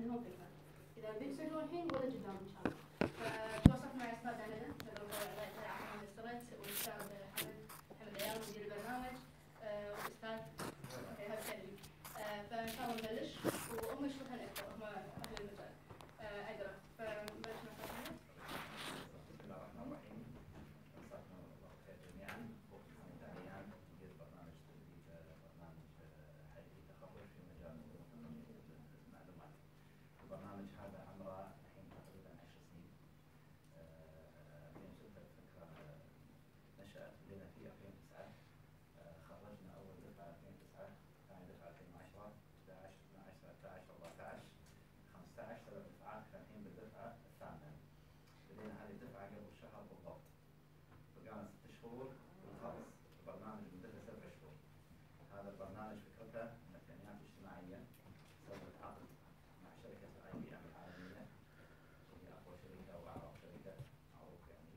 عندهم فكره اذا بيسجلون الحين ولا قدام ان شاء الله فتواصلت مع استاذ عنده الله يعافيه الاستاذ والاستاذ حمد حمد ايام مدير البرنامج آه، والاستاذ اوكي هذا كلمي آه، فان شاء الله نبلش وهم يشرحون اكثر هم اهل المجال آه، ادرى فنبلش مع استاذ حمد بسم الله الرحمن الرحيم مساكم الله بالخير جميعا اخوكم حميد عليان مدير برنامج تدريب برنامج حديث تخرج في مجال المعلومات البرنامج هذا عمره الحين تقريبا 10 سنين آه، 2006 الفكره نشأت لنا في 2009 آه، خرجنا اول دفعه 2009 ثاني دفعه 2010 11 12 13 14 15 سبع دفعات احنا الحين بالدفعه الثامنه بدينا هذه الدفعة قبل شهر بالضبط بقالنا ست شهور ونخلص البرنامج مدته سبع شهور هذا البرنامج فكرته من التنميات الاجتماعية سوت عقد مع شركة الاي بي ام العالمية وهي أقوى شركة وأعرف شركة معروف يعني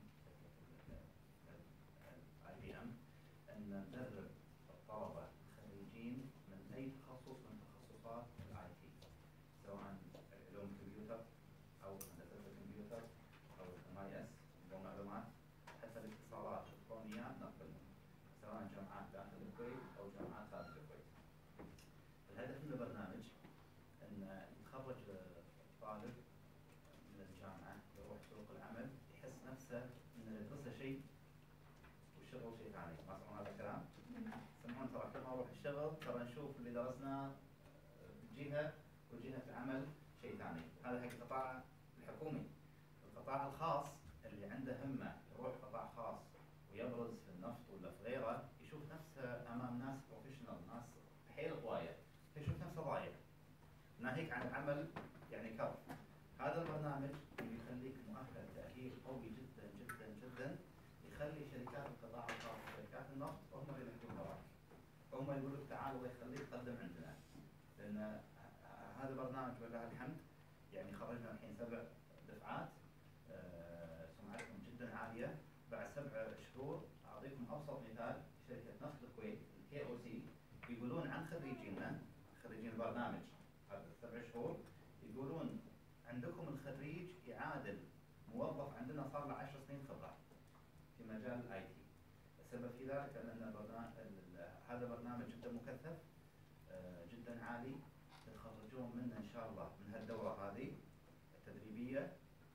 الاي بي ام أن ندرب الطلبة الخريجين من أي تخصص من تخصصات الاي تي سواء علوم الكمبيوتر أو هندسة الكمبيوتر او ام اي اس ومعلومات حتى الاتصالات الالكترونيه نقبلهم سواء جامعات داخل الكويت او جامعات خارج الكويت. الهدف من البرنامج ان يتخرج الطالب من الجامعه يروح سوق العمل يحس نفسه ان اللي درسه شيء والشغل شيء ثاني، ما سمعون هذا الكلام؟ يسمعون ترى كل ما نروح الشغل ترى نشوف اللي درسناه بجهه وجهه العمل شيء ثاني، هذا حق القطاع الحكومي. القطاع الخاص اللي عنده همه يروح قطاع خاص ويبرز في النفط ولا في غيره يشوف نفسه امام ناس بروفيشنال ناس حيل قوايه يشوف نفسه ضايع ناهيك عن العمل يعني كرف هذا البرنامج اللي يخليك مؤهل تاهيل قوي جدا جدا جدا يخلي شركات القطاع الخاص وشركات النفط هم اللي يحكون وراك هم يقولوا لك تعال الله يخليك قدم عندنا لان ه- هذا برنامج ولله الحمد يعني خرجنا الحين سبع دفعات آه، سمعتهم جدا عاليه بعد سبع شهور اعطيكم ابسط مثال شركه نفط الكويت الكي او سي يقولون عن خريجينا خريجين البرنامج هذا السبع شهور يقولون عندكم الخريج يعادل موظف عندنا صار له 10 سنين خبره في مجال الاي تي السبب في ذلك لان البرنامج هذا برنامج جدا مكثف آه، جدا عالي تتخرجون منه ان شاء الله من هالدوره هذه التدريبيه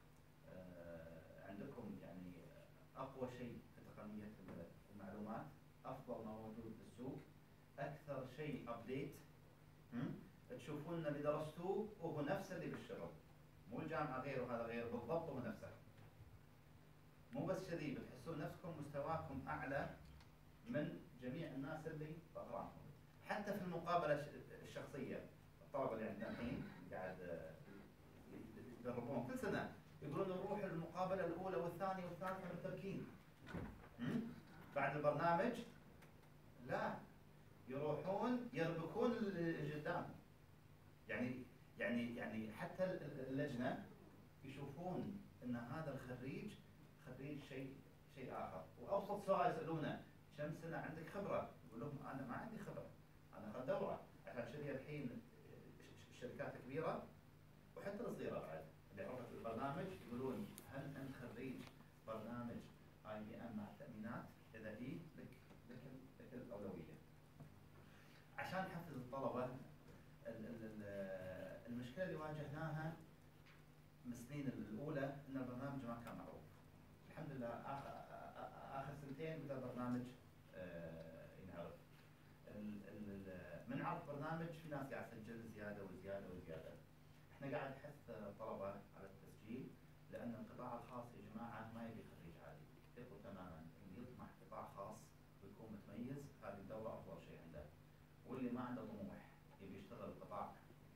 آه، عندكم يعني اقوى شيء في تقنيه المعلومات افضل ما موجود بالسوق اكثر شيء ابديت تشوفون ان اللي درستوه هو نفسه اللي بالشغل مو الجامعه غير وهذا غير بالضبط هو نفسه مو بس كذي بتحسون نفسكم مستواكم اعلى من جميع الناس اللي بغرامهم حتى في المقابله الش- الشخصيه الطلبه اللي عندنا الحين قاعد آه، يدربون كل سنه يقولون نروح المقابله الاولى والثانيه والثالثه مرتبكين هم؟ بعد البرنامج لا يروحون يربكون اللي قدام يعني يعني يعني حتى ال- ال- اللجنه يشوفون ان هذا الخريج خريج شيء شيء اخر وابسط سؤال يسالونه كم سنه عندك خبره؟ يقول لهم انا ما عندي خبره انا اخذت دوره عشان كذي الحين ش- ش- الشركات الكبيره وحتى الصغيره بعد اللي عرفت البرنامج يقولون هل انت خريج برنامج اي بي ام مع التامينات؟ اذا اي لك لك لك الاولويه. عشان نحفز الطلبه ال- ال- ال- المشكله اللي واجهناها من السنين الاولى ان البرنامج ما كان معروف. الحمد لله آخ- آ- اخر سنتين بدا البرنامج آه، ينعرف. ال- ال- ال- من عرف برنامج في ناس قاعد تسجل زياده وزياده وزياده. احنا قاعد نحث الطلبه على التسجيل لان القطاع الخاص يا جماعه ما يبي خريج عادي، ثقوا تماما اللي يطمح قطاع خاص ويكون متميز هذه الدوره افضل شيء عنده. واللي ما عنده طموح يبي يشتغل قطاع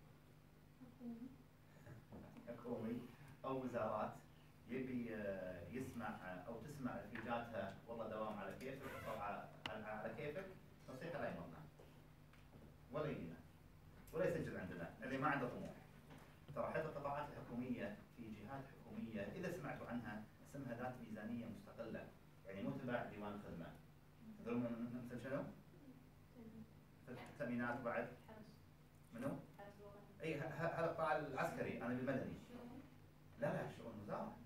حكومي او وزارات يبي آه، يسمع آه، او تسمع رفيجاتها والله دوام على كيفك او على على- على كيفك نصيحه لا يمرنا ولا يجينا ولا يسجل عندنا اللي ما عنده طموح ترى حتى القطاعات الحكوميه في جهات حكوميه اذا سمعتوا عنها اسمها ذات ميزانيه مستقله يعني مو تبع ديوان الخدمه تدرون من- مثل شنو؟ تامينات بعد حرس منو؟ حرس الوطن اي ه- ه- هذا القطاع العسكري انا بالمدني لا لا شؤون وزاره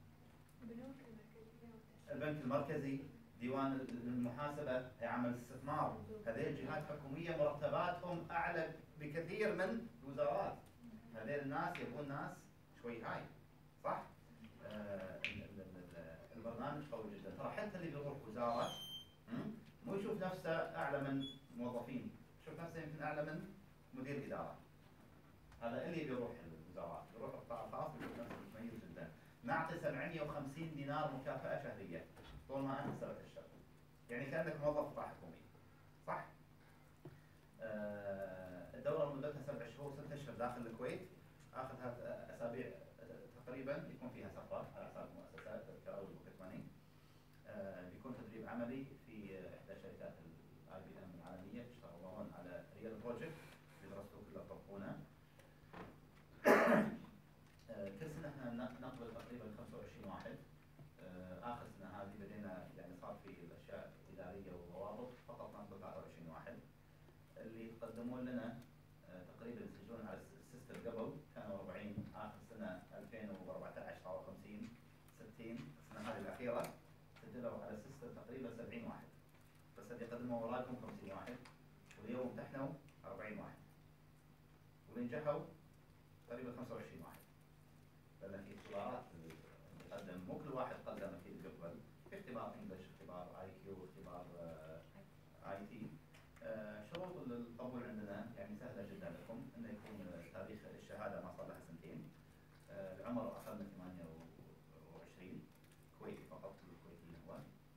البنك المركزي ديوان المحاسبه عمل الاستثمار هذه جهات حكوميه مرتباتهم اعلى بكثير من الوزارات هذول الناس يبون ناس شوي هاي صح؟ آه ال- ال- ال- البرنامج قوي جدا ترى حتى اللي بيروح وزاره م? مو يشوف نفسه اعلى من موظفين يشوف نفسه يمكن اعلى من مدير اداره هذا اللي بيروح الوزارات بيروح القطاع الخاص بيشوف نفسه متميز جدا نعطي 750 دينار مكافاه شهريه طول ما انت سويت الشغل يعني كانك موظف قطاع حكومي صح؟ آه، الدوره مدتها سبع شهور ست اشهر داخل الكويت اخذها اسابيع آه، تقريبا يكون فيها سفر على حساب المؤسسات كراوي بوكيت ماني آه، بيكون تدريب عملي في آه، احدى شركات الاي بي ام العالميه تشتغلون على ريال بروجكت بيدرسوا كله يطبقونه آه، كل سنه احنا ن- نقبل تقريبا 25 واحد آه، اخر سنه هذه بدينا يعني صار في الاشياء اداريه وضوابط فقط نقبل 23 واحد اللي يتقدمون لنا آه، تقريبا يسجلون على الس- السيستم قبل كانوا 40 اخر سنه 2014 صاروا 50 60 السنه هذه الاخيره سجلوا على السيستم تقريبا 70 واحد بس اللي قدموا وراكم 50 واحد واليوم امتحنوا 40 واحد واللي نجحوا تقريبا 25 واحد لان في اختبارات اللي قدم مو كل واحد قدم اكيد قبل في اختبار انجلش اختبار اي كيو اختبار اي تي شروط القبول عندنا يعني سهله جدا لكم انه يكون تاريخ الشهاده ما صار لها سنتين آه، العمر اقل من 28 كويتي فقط الكويتي هو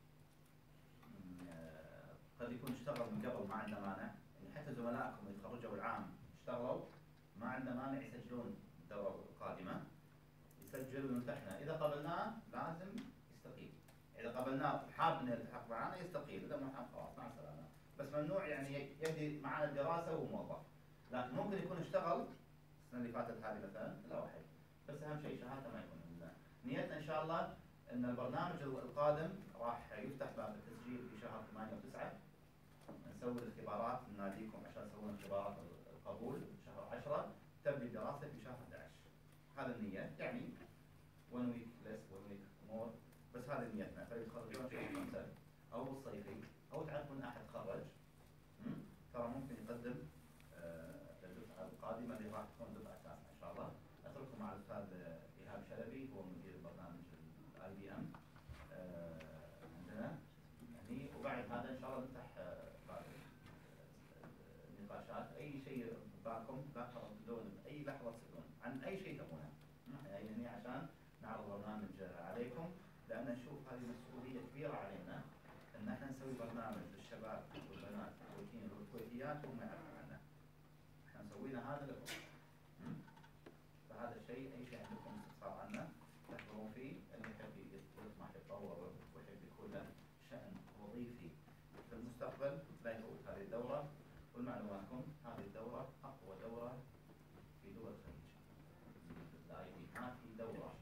مم، آه، قد يكون اشتغل من قبل ما عنده مانع يعني حتى زملائكم اللي تخرجوا العام اشتغلوا ما عنده مانع يسجلون الدوره القادمه يسجل ويمتحنه اذا قبلناه لازم يستقيل اذا قبلناه حاب انه يلتحق معنا يستقيل اذا ما حاب خلاص مع السلامه بس ممنوع يعني يدي معنا الدراسه وهو موظف لكن ممكن يكون اشتغل السنه اللي فاتت هذه مثلا لا واحد بس اهم شيء شهادته ما يكون عندنا نيتنا ان شاء الله ان البرنامج القادم راح يفتح باب التسجيل في شهر 8 و9 نسوي الاختبارات نناديكم عشان تسوون اختبارات القبول شهر 10 تبدي الدراسه في شهر 11 هذا النية يعني one week less one week more بس هذه نيتنا فيتخرجون شهر خمسة أو بالصيفي أو تعرفون أحد خرج م? ترى ممكن يقدم آه، للدفعة القادمة اللي راح تكون دفعة تاسعة إن شاء الله أترككم مع الأستاذ إيهاب شلبي هو مدير برنامج الاي بي ام عندنا يعني وبعد هذا إن شاء الله نفتح آه، بعد آه، نقاشات أي شيء ببالكم لا ترددون بأي لحظة تسألون عن أي شيء تبونه يعني هنا عشان نعرض برنامج عليكم لأن نشوف هذه مسؤولية كبيرة علينا أن احنا نسوي برنامج للشباب والبنات الكويتيين والكويتيات وهم يعرفون عنه. احنا مسوينا هذا لكم. م? فهذا الشيء أي شيء عندكم استفسار عنه تحضرون فيه اللي يحب يطمح يتطور ويحب يكون له شأن وظيفي في المستقبل لا يفوت هذه الدورة والمعلوماتكم هذه الدورة أقوى دورة في دول الخليج. الاي تي ما في دورة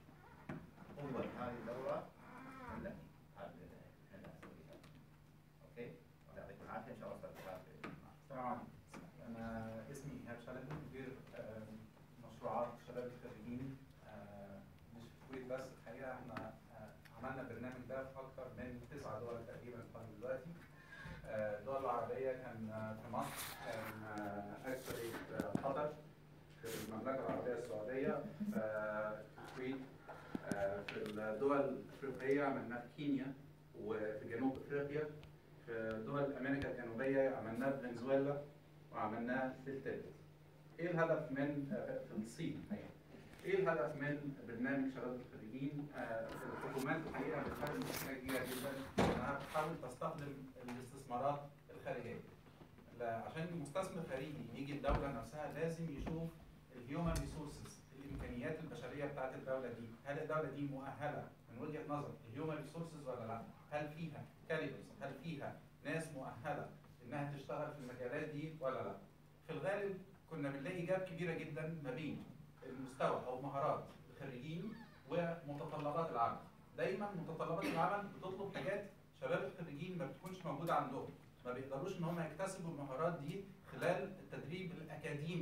قوة هذه الدورة إلا هي. هذه اللي احنا نسويها. اوكي؟ الله يعطيكم العافية ان شاء الله استاذ العافية. السلام عليكم أنا اسمي إيهاب شلبي مدير آه، مشروعات شباب الخريجين آه، مش في الكويت بس الحقيقة احنا آه، عملنا البرنامج ده في أكثر من تسع دول تقريبا لحد دلوقتي آه، الدول العربية كان آه، في مصر كان اكشولي في قطر في المملكة العربية السعودية آه، في الكويت آه، في الدول الأفريقية عملناه في كينيا وفي جنوب أفريقيا في دول امريكا الجنوبيه عملناه في فنزويلا وعملناه في التبت. ايه الهدف من آه، في الصين الحقيقه؟ ايه الهدف من برنامج شباب الخريجين؟ آه، الحكومات الحقيقه بتحاول حاجه كبيره جدا انها بتحاول تستخدم الاستثمارات الخارجيه. لا، عشان المستثمر الخارجي يجي الدوله نفسها لازم يشوف الهيومن ريسورسز الامكانيات البشريه بتاعت الدوله دي، هل الدوله دي مؤهله من وجهه نظر الهيومن ريسورسز ولا لا؟ هل فيها كاليبرز؟ هل فيها ناس مؤهله انها تشتغل في المجالات دي ولا لا؟ في الغالب كنا بنلاقي جاب كبيره جدا ما بين المستوى او مهارات الخريجين ومتطلبات العمل. دايما متطلبات العمل بتطلب حاجات شباب الخريجين ما بتكونش موجوده عندهم، ما بيقدروش ان هم يكتسبوا المهارات دي خلال التدريب الاكاديمي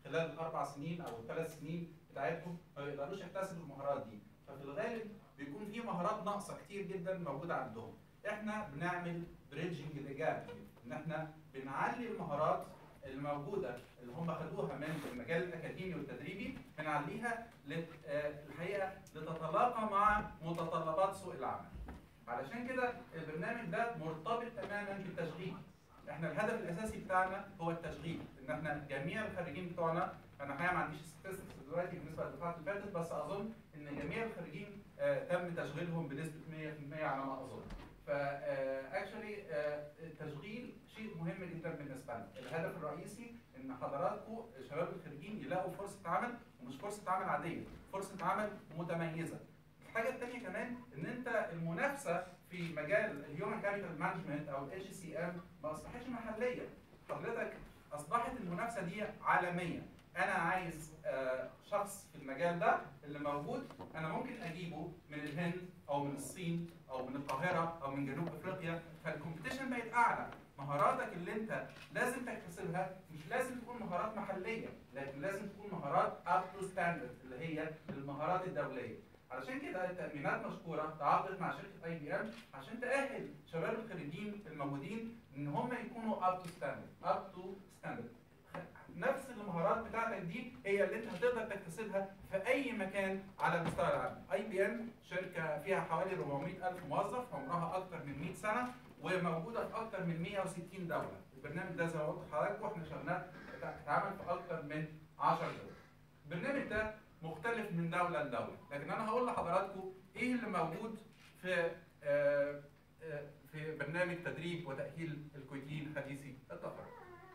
خلال الاربع سنين او الثلاث سنين بتاعتهم ما بيقدروش يكتسبوا المهارات دي ففي الغالب بيكون في مهارات ناقصه كتير جدا موجوده عندهم احنا بنعمل بريدجنج لجاب ان احنا بنعلي المهارات الموجوده اللي هم خدوها من المجال الاكاديمي والتدريبي بنعليها لت- آه، الحقيقه لتتلاقى مع متطلبات سوق العمل علشان كده البرنامج ده مرتبط تماما بالتشغيل احنا الهدف الاساسي بتاعنا هو التشغيل ان احنا جميع الخريجين بتوعنا انا الحقيقه ما عنديش statistics دلوقتي بالنسبه للدفعات اللي فاتت بس اظن ان جميع الخريجين آه، تم تشغيلهم بنسبه 100% على ما اظن فاكشولي التشغيل شيء مهم جدا بالنسبه لنا الهدف الرئيسي ان حضراتكم شباب الخريجين يلاقوا فرصه عمل ومش فرصه عمل عاديه فرصه عمل متميزه الحاجه الثانيه كمان ان انت المنافسه في مجال الهيومن كابيتال مانجمنت او الاتش سي ام ما اصبحتش محليه حضرتك اصبحت المنافسه دي عالميه انا عايز آه، شخص في المجال ده اللي موجود انا ممكن اجيبه من الهند او من الصين او من القاهره او من جنوب افريقيا فالكومبيتيشن بقت اعلى مهاراتك اللي انت لازم تكتسبها مش لازم تكون مهارات محليه لكن لازم تكون مهارات اب تو ستاندرد اللي هي المهارات الدوليه علشان كده التأمينات مشكورة تعاقدت مع شركة اي بي ام عشان تأهل شباب الخريجين الموجودين ان هم يكونوا اب تو ستاندرد اب تو ستاندرد نفس المهارات بتاعتك دي هي اللي انت هتقدر تكتسبها في اي مكان على مستوى العالم اي بي ام شركه فيها حوالي 400 الف موظف عمرها اكثر من 100 سنه وموجوده في اكثر من 160 دوله البرنامج ده زي ما قلت لحضراتكم احنا شغلناه اتعمل في اكثر من 10 دول البرنامج ده مختلف من دوله لدوله لكن انا هقول لحضراتكم ايه اللي موجود في آه، آه، في برنامج تدريب وتاهيل الكويتيين حديثي التخرج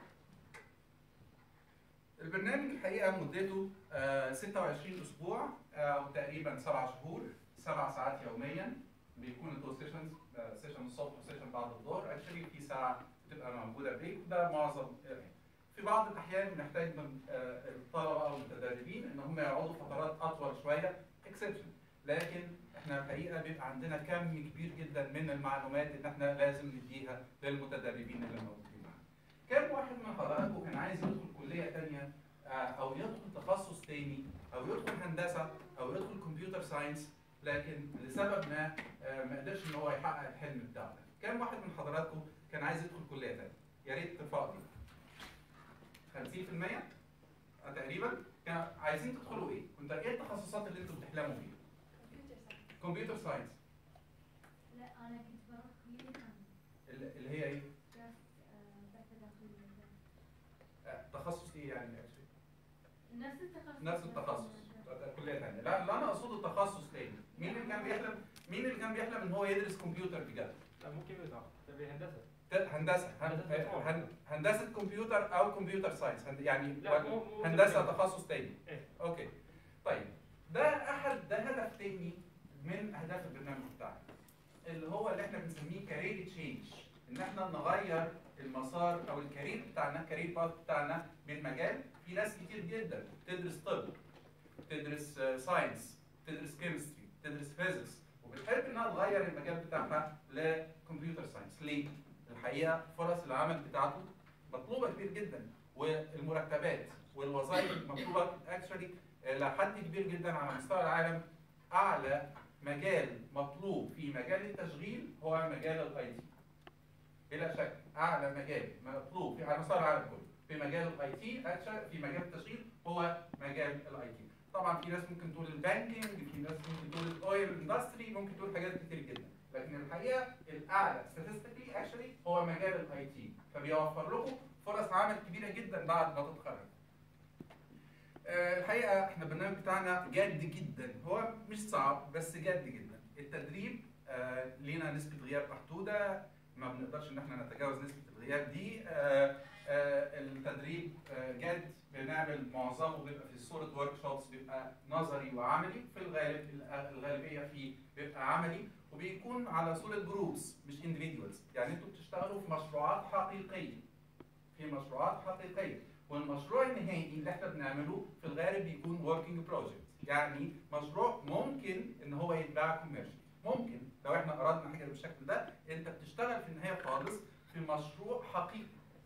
البرنامج الحقيقه مدته آه، 26 اسبوع آه، او تقريبا سبع شهور سبع ساعات يوميا بيكون الدو سيشنز سيشن الصبح وسيشن بعد الظهر اكشلي في ساعه بتبقى موجوده بريك ده معظم في بعض الاحيان بنحتاج من آه، الطلبه او المتدربين ان هم يقعدوا فترات اطول شويه اكسبشن لكن احنا الحقيقه بيبقى عندنا كم كبير جدا من المعلومات ان احنا لازم نديها للمتدربين اللي موجودين معانا. كم واحد من حضراتكم كان عايز يدخل كليه ثانيه او يدخل تخصص تاني او يدخل هندسه او يدخل كمبيوتر ساينس لكن لسبب ما آه، ما قدرش ان هو يحقق الحلم بتاعه ده. كم واحد من حضراتكم كان عايز يدخل كليه ثانيه؟ يا ريت ترفعوا ايدك. 50% آه، تقريبا كان عايزين تدخلوا ايه؟ كنت ايه التخصصات اللي انتم بتحلموا بيها؟ كمبيوتر ساينس لا انا كنت بروح كلية ثانية اللي اللي هي ايه؟ بس آه، بس داخلية آه، تخصص ايه يعني actually؟ نفس التخصص نفس التخصص كليه ثانيه لا لا انا اقصد التخصص تاني مين اللي كان بيحلم مين اللي كان بيحلم ان هو يدرس كمبيوتر بجد لا مو كمبيوتر تبي هندسه ت- هندسه هن- هندسة مفهوم. هن- هندسه كمبيوتر او كمبيوتر ساينس هند- يعني لا مو مو هندسه تبي. تخصص تاني إيه. اوكي طيب ده احد ده هدف تاني من اهداف البرنامج بتاعنا اللي هو اللي احنا بنسميه كارير تشينج ان احنا نغير المسار او الكارير بتاعنا الكارير باث بتاعنا من مجال في ناس كتير جدا تدرس طب تدرس ساينس تدرس كيمستري تدرس فيزيكس وبتحب انها تغير المجال بتاعها لكمبيوتر ساينس ليه؟ الحقيقه فرص العمل بتاعته مطلوبه كتير جدا والمرتبات والوظائف المطلوبه اكشولي لحد كبير جدا على مستوى العالم اعلى مجال مطلوب في مجال التشغيل هو مجال الاي تي بلا شك اعلى مجال مطلوب في على مستوى العالم كله في مجال الاي تي في مجال التشغيل هو مجال الاي تي طبعا في ناس ممكن تقول البانكينج في ناس ممكن تقول الاويل اندستري ممكن تقول حاجات كتير جدا لكن الحقيقه الاعلى statistically actually هو مجال الاي تي فبيوفر لكم فرص عمل كبيره جدا بعد ما تتخرج آه، الحقيقه احنا البرنامج بتاعنا جد جدا هو مش صعب بس جد جدا التدريب آه، لينا نسبه غياب محدوده ما بنقدرش ان احنا نتجاوز نسبه الغياب دي آه، آه، التدريب آه، جد بنعمل معظمه بيبقى في صوره ورك شوبس بيبقى نظري وعملي في الغالب الغ- الغالبيه فيه بيبقى عملي وبيكون على صوره جروبس مش individuals يعني انتوا بتشتغلوا في مشروعات حقيقيه في مشروعات حقيقيه والمشروع النهائي اللي احنا بنعمله في الغالب بيكون working project يعني مشروع ممكن ان هو يتباع كوميرشال ممكن لو احنا اردنا حاجه بالشكل ده انت بتشتغل في النهايه خالص في مشروع حقيقي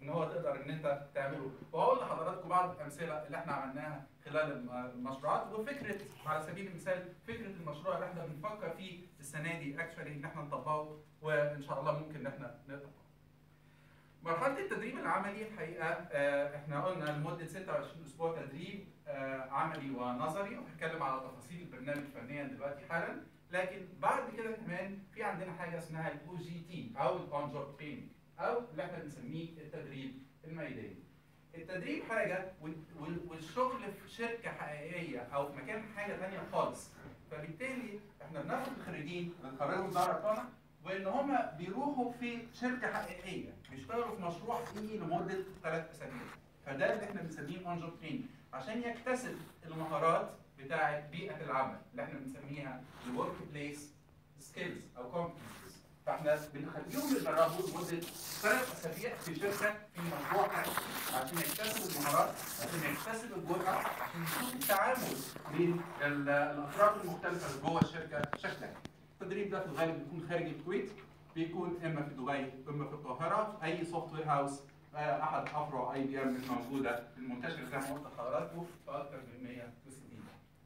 ان هو تقدر ان انت تعمله وهقول لحضراتكم بعض الامثله اللي احنا عملناها خلال الم- المشروعات وفكره على سبيل المثال فكره المشروع اللي احنا بنفكر فيه السنه دي اكشولي ان احنا نطبقه وان شاء الله ممكن ان احنا نطبقه. مرحله التدريب العملي الحقيقه آه، احنا قلنا لمده 26 اسبوع تدريب آه، عملي ونظري وهنتكلم على تفاصيل البرنامج فنيا دلوقتي حالا لكن بعد كده كمان في عندنا حاجه اسمها الاو جي تي او الاون جوب تريننج او اللي احنا بنسميه التدريب الميداني. التدريب حاجه وال- وال- والشغل في شركه حقيقيه او في مكان حاجه ثانيه خالص. فبالتالي احنا بناخد الخريجين اللي اتخرجوا من دار القناه وان هم بيروحوا في شركه حقيقيه بيشتغلوا في مشروع حقيقي لمده ثلاث اسابيع. فده اللي احنا بنسميه اون جوب تريننج عشان يكتسب المهارات بتاعه بيئه العمل اللي احنا بنسميها الورك بليس سكيلز او كومبتنسز فاحنا بنخليهم يجربوا لمده ثلاث اسابيع في شركه في مشروع حقيقي عشان يكتسبوا المهارات عشان يكتسبوا الجرأه عشان يشوفوا التعامل بين ال- الاطراف المختلفه اللي جوه الشركه شكلها التدريب ده في الغالب بيكون خارج الكويت بيكون اما في دبي اما في القاهره في اي سوفت وير هاوس آه، احد افرع اي بي ام الموجوده المنتشره زي ما قلت لحضراتكم في اكثر من 160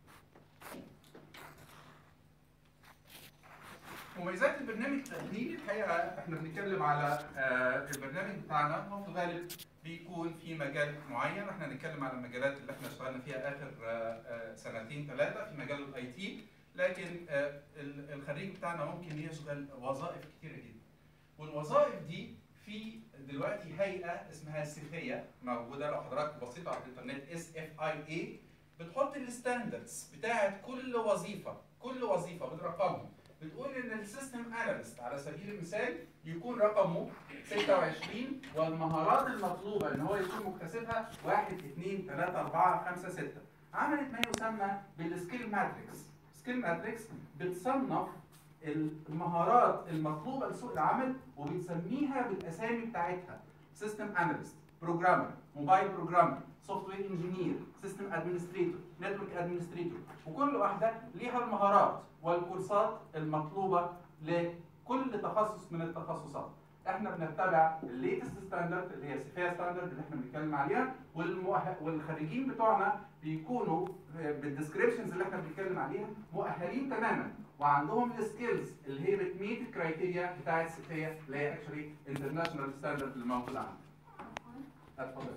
مميزات البرنامج التدريبي الحقيقه احنا بنتكلم على آه، البرنامج بتاعنا هو في الغالب بيكون في مجال معين احنا هنتكلم على المجالات اللي احنا اشتغلنا فيها اخر آه، آه، سنتين ثلاثه في مجال الاي تي لكن آه، ال- الخريج بتاعنا ممكن يشغل وظائف كتيره جدا والوظائف دي في دلوقتي هيئه اسمها سيفيه موجوده لو حضرتك بصيتوا على الانترنت اس اف اي اي بتحط الستاندردز بتاعت كل وظيفه كل وظيفه بترقمهم بتقول ان السيستم اناليست على سبيل المثال يكون رقمه 26 والمهارات المطلوبه ان هو يكون مكتسبها 1 2 3 4 5 6 عملت ما يسمى بالسكيل ماتريكس سكيل ماتريكس بتصنف المهارات المطلوبه لسوق العمل وبتسميها بالاسامي بتاعتها سيستم اناليست بروجرامر موبايل بروجرامر سوفت وير انجينير سيستم ادمنستريتور نتورك ادمنستريتور وكل واحده ليها المهارات والكورسات المطلوبه لكل تخصص من التخصصات احنا بنتبع الليتست ستاندرد اللي هي سيفيا ستاندرد اللي احنا بنتكلم عليها والمؤه... والخريجين بتوعنا بيكونوا بالديسكريبشنز اللي احنا بنتكلم عليها مؤهلين تماما وعندهم السكيلز اللي هي بتميت الكرايتيريا بتاعت سيفيا اللي هي اكشولي انترناشونال ستاندرد اللي موجوده عندنا. اتفضل.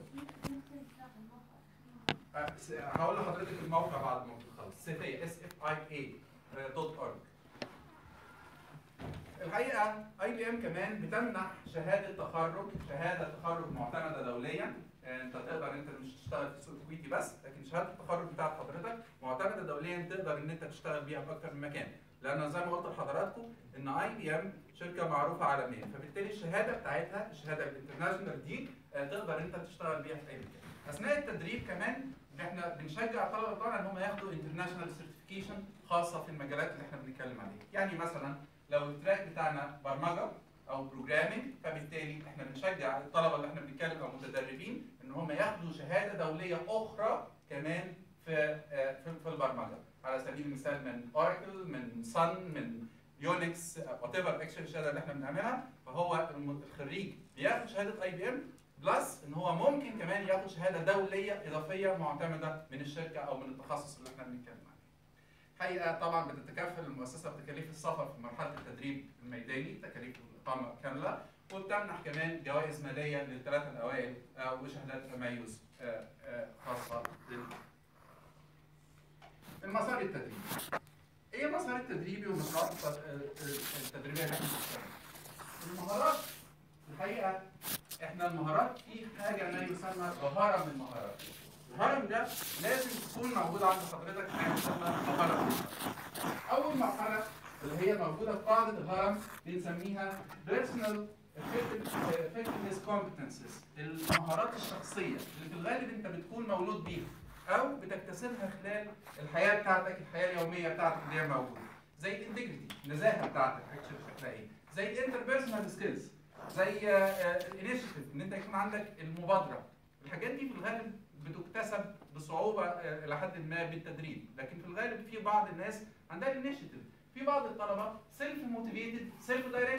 أه، س- هقول لحضرتك الموقع بعد ما تخلص سيفيا اس اف اي اي دوت اورج الحقيقه اي بي ام كمان بتمنح شهاده تخرج شهاده تخرج معتمده دوليا انت تقدر انت مش تشتغل في السوق الكويتي بس لكن شهاده التخرج بتاعت حضرتك معتمده دوليا تقدر ان انت تشتغل بيها في اكتر من مكان لان زي ما قلت لحضراتكم ان اي بي ام شركه معروفه عالميا فبالتالي الشهاده بتاعتها الشهاده الانترناشونال دي آه، تقدر انت تشتغل بيها في اي مكان اثناء التدريب كمان احنا بنشجع الطلبه بتوعنا ان هم ياخدوا انترناشونال سيرتيفيكيشن خاصه في المجالات اللي احنا بنتكلم عليها يعني مثلا لو التراك بتاعنا برمجه او بروجرامنج فبالتالي احنا بنشجع الطلبه اللي احنا بنتكلم او متدربين ان هم ياخدوا شهاده دوليه اخرى كمان في آه، في في البرمجه على سبيل المثال من اوراكل من سن من يونكس وات ايفر اكشن الشهاده اللي احنا بنعملها فهو الم- الخريج بياخد شهاده اي بي ام بلس ان هو ممكن كمان ياخد شهاده دوليه اضافيه معتمده من الشركه او من التخصص اللي احنا بنتكلم عليه. الحقيقه طبعا بتتكفل المؤسسه بتكاليف السفر في مرحله التدريب الميداني تكاليف الاقامه كامله وبتمنح كمان جوائز ماليه للثلاثه الاوائل آه، وشهادات تميز آه، آه، خاصه لل- المسار التدريبي ايه المسار التدريبي والمشروعات الت- آه، التدريبيه اللي احنا بنشتغلها؟ المهارات الحقيقه احنا المهارات في حاجه ما يسمى ظهاره من المهارات الهرم ده لازم تكون موجوده عند حضرتك حاجه تسمى الهرم اول مرحله اللي هي موجوده في قاعده الهرم بنسميها personal effectiveness competences المهارات الشخصيه اللي في الغالب انت بتكون مولود بيها او بتكتسبها خلال الحياه بتاعتك الحياه اليوميه بتاعتك اللي هي موجوده زي الانتجريتي النزاهه بتاعتك اكشن شكلها ايه زي الانتربيرسونال سكيلز زي الانيشيتيف ان انت يكون عندك المبادره الحاجات دي في الغالب بتكتسب بصعوبه آه، الى حد ما بالتدريب لكن في الغالب في بعض الناس عندها الانيشيتيف في بعض الطلبه سيلف موتيفيتد سيلف دايركتد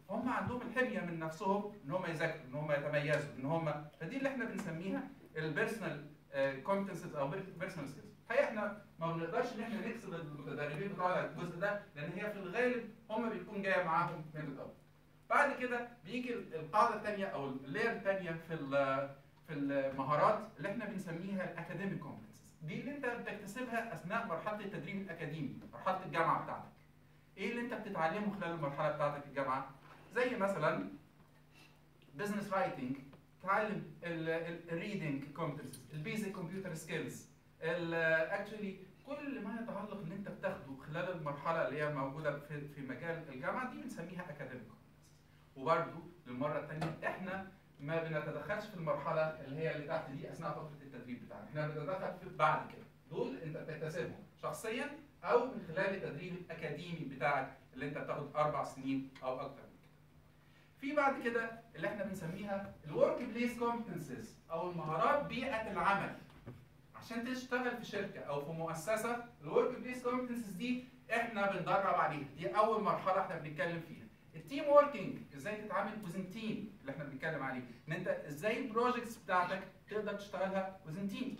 هم عندهم الحميه من نفسهم ان هم يذاكروا ان هم يتميزوا ان هم فدي اللي احنا بنسميها البيرسونال كومبتنسز او بيرسونال سكيلز الحقيقه احنا ما بنقدرش ان احنا نكسب المتدربين بتوع الجزء ده لان هي في الغالب هم بيكون جايه معاهم من الاول بعد كده بيجي القاعده الثانيه او اللاير الثانيه في ال- في المهارات اللي احنا بنسميها الاكاديميك كومبتنسز دي اللي انت بتكتسبها اثناء مرحله التدريب الاكاديمي مرحله الجامعه بتاعتك ايه اللي انت بتتعلمه خلال المرحله بتاعتك في الجامعه زي مثلا بزنس رايتنج تعلم الريدنج كومبتنسز البيزك كمبيوتر سكيلز اكشولي كل ما يتعلق ان انت بتاخده خلال المرحله اللي هي موجوده في في مجال الجامعه دي بنسميها اكاديميك وبرده للمره الثانيه احنا ما بنتدخلش في المرحله اللي هي اللي تحت دي اثناء فتره التدريب بتاعنا احنا بنتدخل في بعد كده دول انت بتكتسبهم شخصيا او من خلال التدريب الاكاديمي بتاعك اللي انت بتاخد اربع سنين او اكتر من كده. في بعد كده اللي احنا بنسميها الورك بليس كومبتنسز او المهارات بيئه العمل عشان تشتغل في شركه او في مؤسسه الورك بليس كومبتنسز دي احنا بندرب عليها دي اول مرحله احنا بنتكلم فيها التيم وركينج ازاي تتعامل وزن تيم اللي احنا بنتكلم عليه ان انت ازاي البروجكتس بتاعتك تقدر تشتغلها وزن تيم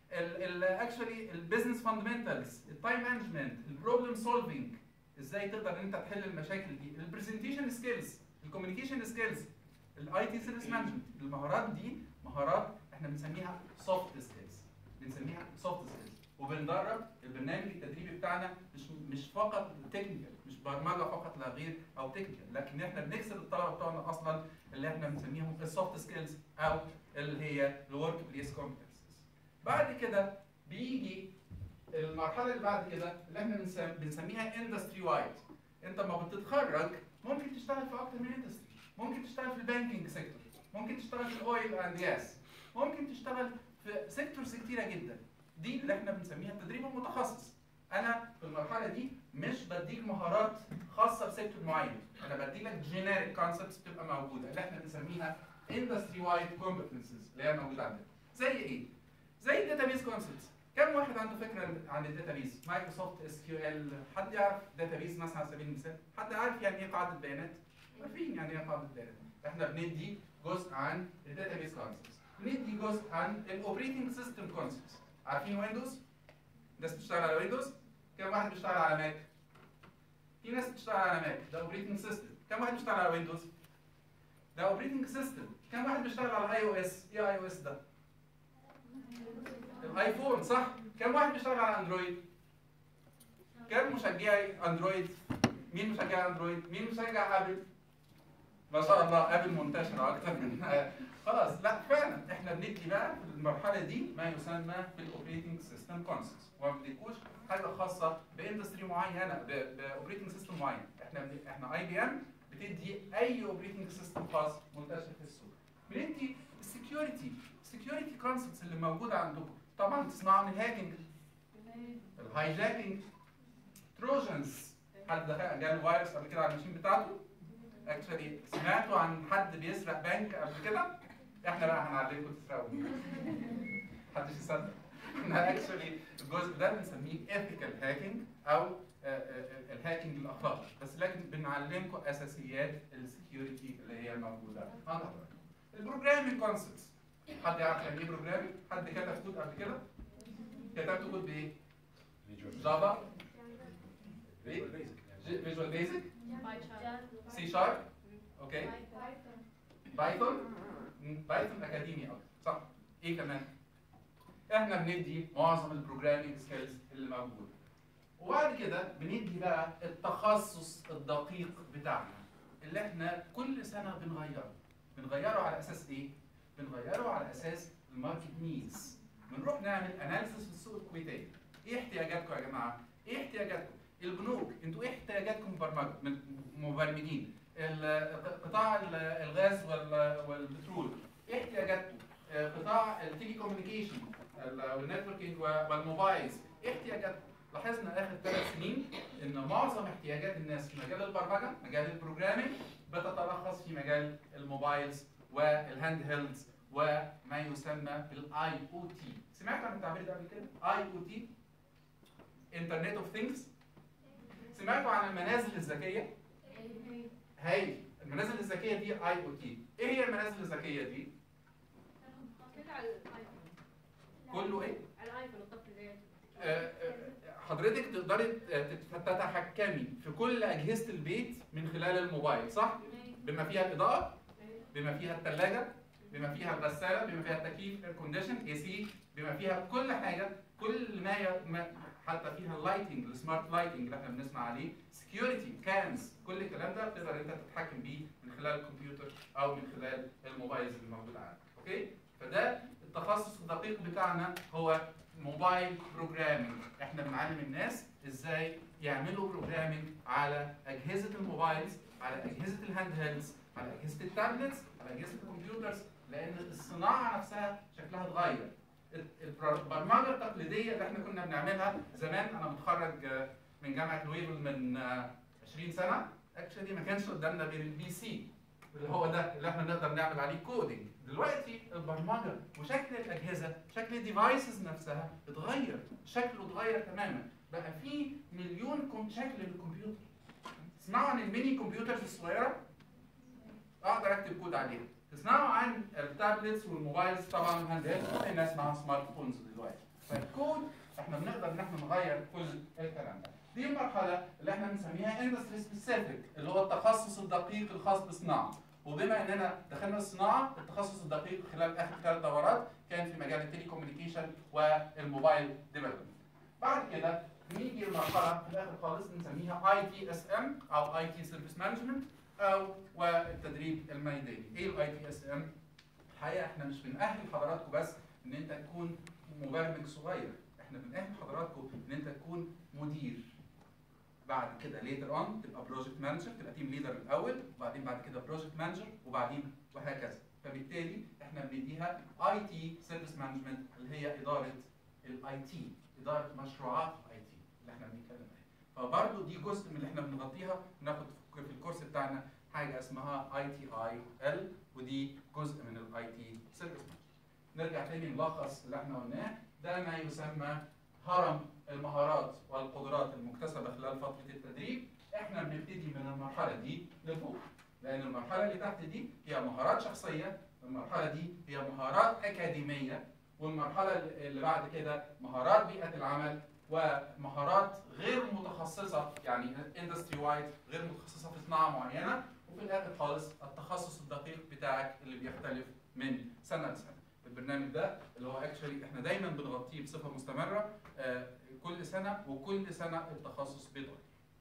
اكشولي البيزنس فاندمنتالز التايم مانجمنت البروبلم سولفينج ازاي تقدر ان انت تحل المشاكل دي البرزنتيشن سكيلز الكوميونيكيشن سكيلز الاي تي سيرفيس مانجمنت المهارات دي مهارات احنا بنسميها سوفت سكيلز بنسميها سوفت سكيلز وبندرب البرنامج التدريبي بتاعنا مش مش فقط تكنيكال مش برمجه فقط لا غير او تكنيكال لكن احنا بنكسب الطلبه بتوعنا اصلا اللي احنا بنسميهم السوفت سكيلز او اللي هي الورك بليس كومبتنسز بعد كده بيجي المرحله اللي بعد كده اللي احنا بنسم- بنسميها اندستري وايد انت لما بتتخرج ممكن تشتغل في اكتر من اندستري ممكن تشتغل في البانكينج سيكتور ممكن تشتغل في الاويل اند جاس ممكن تشتغل في سيكتورز كتيره جدا دي اللي احنا بنسميها التدريب المتخصص انا في المرحله دي مش بديك مهارات خاصه بسيكتور معين انا بدي لك جينيريك كونسبتس بتبقى موجوده اللي احنا بنسميها اندستري وايد كومبتنسز اللي هي موجوده عندنا زي ايه زي الداتابيز كونسبتس كم واحد عنده فكره عن الداتابيز مايكروسوفت اس كيو ال حد يعرف داتابيز مثلا على سبيل المثال حد عارف يعني ايه قاعده بيانات عارفين يعني ايه قاعده بيانات احنا بندي جزء عن الداتابيز كونسبتس بندي جزء عن الاوبريتنج سيستم كونسبتس عارفين ويندوز ناس بتشتغل على ويندوز كم واحد بيشتغل على ماك في ناس بتشتغل على ماك ده اوبريتنج سيستم كم واحد بيشتغل على ويندوز ده اوبريتنج سيستم كم واحد بيشتغل على اي او اس ايه اي او اس ده الايفون صح كم واحد بيشتغل على اندرويد كم مشجعي اندرويد مين مشجع اندرويد مين مشجع ابل ما شاء الله ابل منتشره اكتر من خلاص لا فعلا احنا بندي بقى في المرحله دي ما يسمى بالاوبريتنج سيستم كونسبتس وما بنديكوش حاجه خاصه باندستري معينه باوبريتنج سيستم معين احنا بن- احنا اي بي ام بتدي اي اوبريتنج سيستم خاص منتشر في السوق بندي السكيورتي السكيورتي كونسبتس اللي موجوده عندكم طبعا تسمعوا عن الهاكينج الهايجاكينج تروجنز حد دخل- جاله فيروس قبل كده على الماشين بتاعته اكشلي سمعتوا عن حد بيسرق بنك قبل كده احنا بقى هنعلمكم تسرقوا محدش يصدق احنا اكشلي الجزء ده بنسميه ethical هاكينج او آه، آه، الهاكينج الاخلاقي بس لكن بنعلمكم اساسيات السكيورتي اللي هي موجوده عندنا البروجرامينج كونسبتس حد يعرف يعني ايه بروجرامينج حد كتب كود قبل كده كتبت كود بايه جافا فيجوال بيزك سي شارب اوكي بايثون مم، بايثون اكاديمي اكتر صح ايه كمان احنا بندي معظم البروجرامينج سكيلز اللي موجوده وبعد كده بندي بقى التخصص الدقيق بتاعنا اللي احنا كل سنه بنغيره بنغيره على اساس ايه بنغيره على اساس الماركت نيدز بنروح نعمل اناليسيس في السوق الكويتيه ايه احتياجاتكم يا جماعه ايه احتياجاتكم البنوك انتوا ايه احتياجاتكم مبرمجه من- مبرمجين ال- قطاع ال- الغاز وال- والبترول ايه احتياجاتكم آه، قطاع التيلي كوميونيكيشن والنتوركينج والموبايلز ايه احتياجاتكم لاحظنا اخر ثلاث سنين ان معظم احتياجات الناس في مجال البرمجه مجال البروجرامينج بتتلخص في مجال الموبايلز والهاند هيلدز وما يسمى بالاي او تي سمعت عن التعبير ده قبل كده اي او تي انترنت اوف ثينجز سمعتوا عن المنازل الذكيه هاي المنازل الذكيه دي اي او تي ايه هي المنازل الذكيه دي كله على الايفون كله ايه على الايفون الطفل اللي آه، آه، حضرتك تقدري تت- تتحكمي في كل اجهزه البيت من خلال الموبايل صح بما فيها الاضاءه بما فيها الثلاجه بما فيها الغساله بما فيها التكييف اير كونديشن اي سي بما فيها كل حاجه كل ما, ي... ما حتى فيها اللايتنج السمارت لايتنج اللي احنا بنسمع عليه سكيورتي كامز كل الكلام ده تقدر انت تتحكم بيه من خلال الكمبيوتر او من خلال الموبايلز اللي موجوده عندك اوكي فده التخصص الدقيق بتاعنا هو موبايل بروجرامينج احنا بنعلم الناس ازاي يعملوا بروجرامينج على اجهزه الموبايلز على اجهزه الهاند هيلدز على اجهزه التابلتس على اجهزه الكمبيوترز لان الصناعه نفسها شكلها اتغير البر- البرمجه التقليديه اللي احنا كنا بنعملها زمان انا متخرج آه، من جامعه لويفل من آه، 20 سنه اكشلي ما كانش قدامنا غير البي سي اللي هو ده اللي احنا نقدر نعمل عليه كودينج دلوقتي البرمجه وشكل الاجهزه شكل الديفايسز نفسها اتغير شكله اتغير تماما بقى في مليون كم شكل للكمبيوتر تسمعوا عن الميني كمبيوترز الصغيره اقدر اكتب كود عليها تسمعوا عن التابلتس والموبايلز طبعا هاند هيلد الناس معاها سمارت فونز دلوقتي فالكود احنا بنقدر ان احنا نغير كل الكلام ده دي المرحله اللي احنا بنسميها اندستري سبيسيفيك اللي هو التخصص الدقيق الخاص بالصناعه وبما اننا دخلنا الصناعه التخصص الدقيق خلال اخر ثلاث دورات كان في مجال التليكوميونيكيشن والموبايل ديفلوبمنت بعد كده نيجي لمرحله في الاخر خالص بنسميها اي تي اس ام او اي تي سيرفيس مانجمنت او والتدريب الميداني ايه الاي تي اس ام الحقيقه احنا مش بنأهل حضراتكم بس ان انت تكون مبرمج صغير احنا بنأهل حضراتكم ان انت تكون مدير بعد كده ليتر اون تبقى بروجكت مانجر تبقى تيم ليدر الاول وبعدين بعد كده بروجكت مانجر وبعدين وهكذا فبالتالي احنا بنديها اي تي سيرفيس مانجمنت اللي هي اداره الاي تي اداره مشروعات الاي تي اللي احنا بنتكلم عليها فبرضه دي جزء من اللي احنا بنغطيها ناخد في الكورس بتاعنا حاجه اسمها اي تي اي ال ودي جزء من الاي تي سيرفيس نرجع تاني نلخص اللي احنا قلناه ده ما يسمى هرم المهارات والقدرات المكتسبه خلال فتره التدريب احنا بنبتدي من المرحله دي لفوق لان المرحله اللي تحت دي هي مهارات شخصيه المرحله دي هي مهارات اكاديميه والمرحله اللي بعد كده مهارات بيئه العمل ومهارات غير متخصصه يعني اندستري وايد غير متخصصه في صناعه معينه وفي الاخر خالص التخصص الدقيق بتاعك اللي بيختلف من سنه لسنه البرنامج ده اللي هو اكشولي احنا دايما بنغطيه بصفه مستمره آه، كل سنه وكل سنه التخصص بيتغير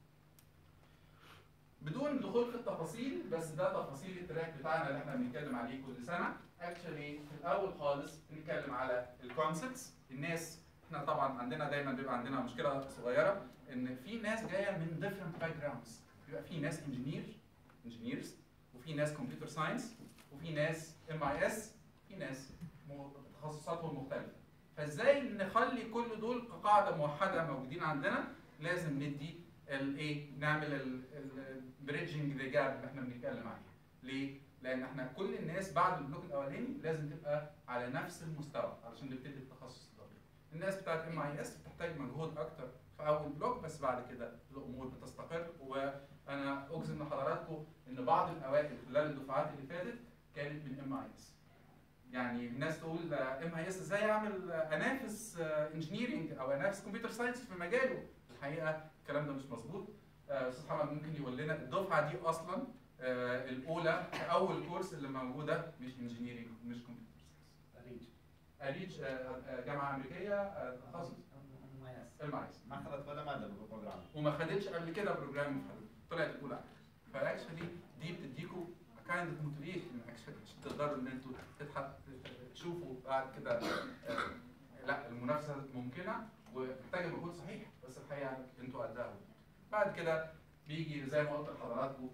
بدون دخول في التفاصيل بس ده تفاصيل التراك بتاعنا اللي احنا بنتكلم عليه كل سنه اكشولي في الاول خالص بنتكلم على الكونسبتس الناس احنا طبعا عندنا دايما بيبقى عندنا مشكله صغيره ان في ناس جايه من different backgrounds بيبقى في ناس انجينير انجينيرز وفي ناس كمبيوتر ساينس وفي ناس ام اي اس في ناس م- تخصصاتهم مختلفه فازاي نخلي كل دول كقاعده موحده موجودين عندنا لازم ندي الايه نعمل البريدجنج ذا جاب اللي احنا بنتكلم عليه ليه لان احنا كل الناس بعد البلوك الاولاني لازم تبقى على نفس المستوى علشان نبتدي التخصص الدقيق الناس بتاعت ام اي اس بتحتاج مجهود اكتر في اول بلوك بس بعد كده الامور بتستقر وانا اجزم لحضراتكم ان بعض الاوائل خلال الدفعات اللي فاتت كانت من ام اي اس يعني الناس تقول ام اي اس ازاي اعمل آه، انافس انجينيرنج او انافس كمبيوتر ساينس في مجاله الحقيقه الكلام ده مش مظبوط آه، استاذ محمد ممكن يقول لنا الدفعه دي اصلا آه، الاولى في اول كورس اللي موجوده مش انجينيرنج مش كمبيوتر ساينس اريج آه، آه، جامعه امريكيه آه، تخصص ام اي اس ما اخذت ولا ماده بالبروجرام وما خدتش قبل كده بروجرام طلعت الاولى فاكشلي دي بتديكوا كايند اوف موتيفيشن عشان تقدروا ان انتوا تضحك تشوفوا بعد كده آه، لا المنافسه ممكنه ومحتاجه مجهود صحيح بس الحقيقه انتوا قدها بعد كده بيجي زي ما قلت لحضراتكم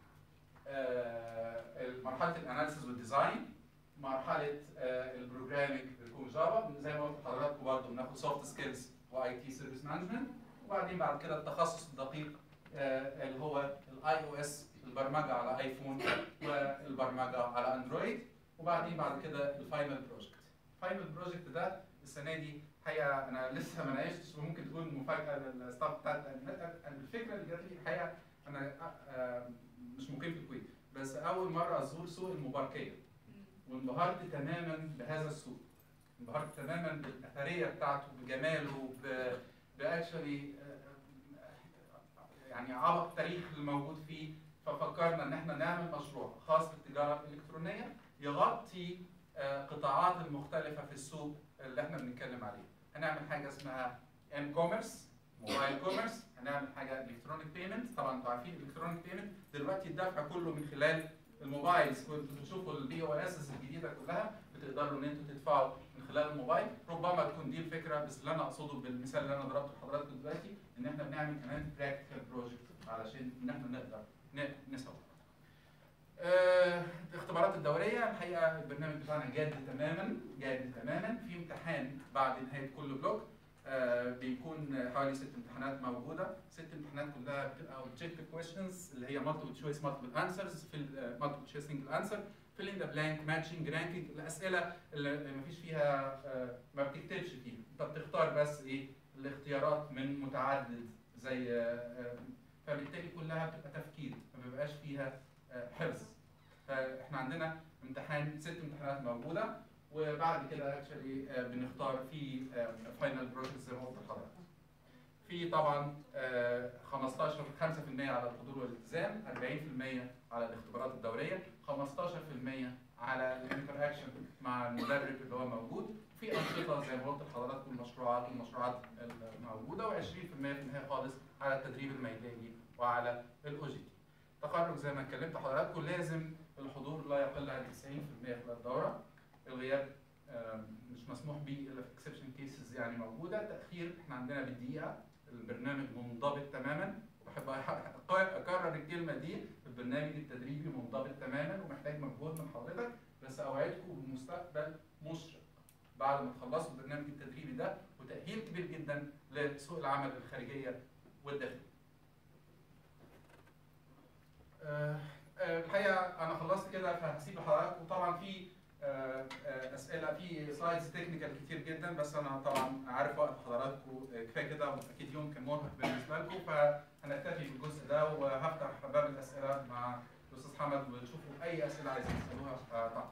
آه، مرحله الاناليسيس والديزاين مرحله آه، البروجرامينج بيكون جافا زي ما قلت لحضراتكم برضه بناخد سوفت سكيلز واي تي سيرفيس مانجمنت وبعدين بعد كده التخصص الدقيق آه، اللي هو الاي او اس البرمجه على ايفون والبرمجه على اندرويد وبعدين بعد كده الفاينل بروجكت الفاينل بروجكت ده السنه دي الحقيقه انا لسه ما ناقشتش وممكن تكون مفاجاه للستاف بتاعت الفكره اللي جات لي الحقيقه انا آه، مش مقيم في الكويت بس اول مره ازور سوق المباركيه وانبهرت تماما بهذا السوق انبهرت تماما بالاثريه بتاعته بجماله ب باكشولي يعني عبق التاريخ اللي موجود فيه ففكرنا ان احنا نعمل مشروع خاص بالتجاره الالكترونيه يغطي آه، قطاعات المختلفه في السوق اللي احنا بنتكلم عليه هنعمل حاجه اسمها ام كوميرس موبايل كوميرس هنعمل حاجه الكترونيك بيمنت طبعا انتوا عارفين الالكترونيك بيمنت دلوقتي الدفع كله من خلال الموبايلز كنتوا بتشوفوا البي او اس الجديده كلها بتقدروا ان انتوا تدفعوا من خلال الموبايل ربما تكون دي الفكره بس اللي انا اقصده بالمثال اللي انا ضربته لحضراتكم دلوقتي ان احنا بنعمل كمان براكتيكال بروجكت علشان ان احنا نقدر ن- نسوق آه، الاختبارات الدوريه الحقيقه البرنامج بتاعنا جاد تماما جاد تماما في امتحان بعد نهايه كل بلوك آه، بيكون حوالي ست امتحانات موجوده ست امتحانات كلها بتبقى objective questions اللي هي multiple choice multiple answers في ال multiple choice single answer fill in the blank matching ranking الاسئله اللي اللي مفيش فيها آه، ما بتكتبش فيها انت بتختار بس ايه الاختيارات من متعدد زي آه، آه، فبالتالي كلها بتبقى تفكير ما بيبقاش فيها آه، حفظ فاحنا عندنا امتحان ست امتحانات موجوده وبعد كده اكشلي بنختار في فاينل بروجكت زي ما قلت لحضرتك. في طبعا آه، 15 5% على الحضور والالتزام، 40% على الاختبارات الدوريه، 15% على الانتر اكشن مع المدرب اللي هو موجود، في انشطه زي ما قلت لحضراتكم المشروعات والمشروعات الموجوده و20% في النهايه خالص على التدريب الميداني وعلى الاو جي تخرج زي ما اتكلمت حضراتكم لازم الحضور لا يقل عن 90% خلال الدوره الغياب آم، مش مسموح به الا في اكسبشن كيسز يعني موجوده تاخير احنا عندنا بالدقيقه البرنامج منضبط تماما وبحب أح- اكرر الكلمه دي البرنامج التدريبي منضبط تماما ومحتاج مجهود من حضرتك بس اوعدكم بمستقبل مشرق بعد ما تخلصوا البرنامج التدريبي ده وتاهيل كبير جدا لسوق العمل الخارجيه والداخليه. آه، آه، الحقيقه انا خلصت كده فهسيب لحضراتكم طبعا في آه، آه، اسئله في سلايدز تكنيكال كتير جدا بس انا طبعا عارف وقت حضراتكم آه، كفايه كده واكيد يوم كان مرهق بالنسبه لكم فهنكتفي بالجزء ده وهفتح باب الاسئله مع الاستاذ حمد وتشوفوا اي اسئله عايزين تسالوها آه، طبعا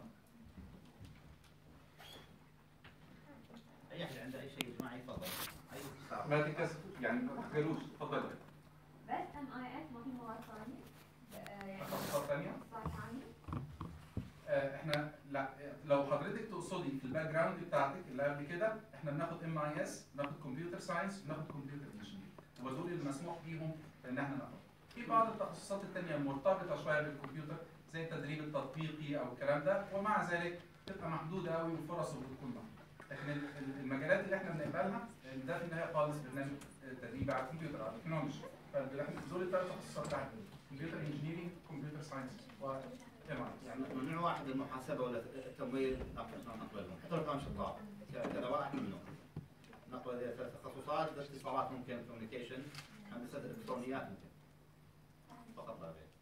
اي احد عنده اي شيء يجمع يفضل اي استفسار ما تتكسفوش يعني ما تخجلوش اتفضلوا بس ام اي اس ما في مواد ثانيه آه، يعني تخصصات ثانيه تخصصات ثانيه آه، احنا لا لو حضرتك تقصدي في الباك جراوند بتاعتك اللي قبل كده احنا بناخد ام اي اس بناخد كمبيوتر ساينس بناخد كمبيوتر انجينير ودول اللي مسموح بيهم ان احنا ناخد في بعض التخصصات التانية مرتبطة شوية بالكمبيوتر زي التدريب التطبيقي او الكلام ده ومع ذلك تبقى محدودة قوي وفرصه بتكون محدودة لكن ال- ال- المجالات اللي احنا بنقبلها لأن ده في النهاية خالص برنامج تدريب على الكمبيوتر على التكنولوجي فاحنا دول الثلاث تخصصات بتاعتنا كمبيوتر انجينيرنج كمبيوتر ساينس و ام اي يعني ممنوع واحد المحاسبه ولا التمويل نقبلهم حتى لو كان شطار كذا واحد ممنوع نقبل هذه ثلاث تخصصات بس اتصالات ممكن كوميونيكيشن هندسه الالكترونيات ممكن فقط لا غير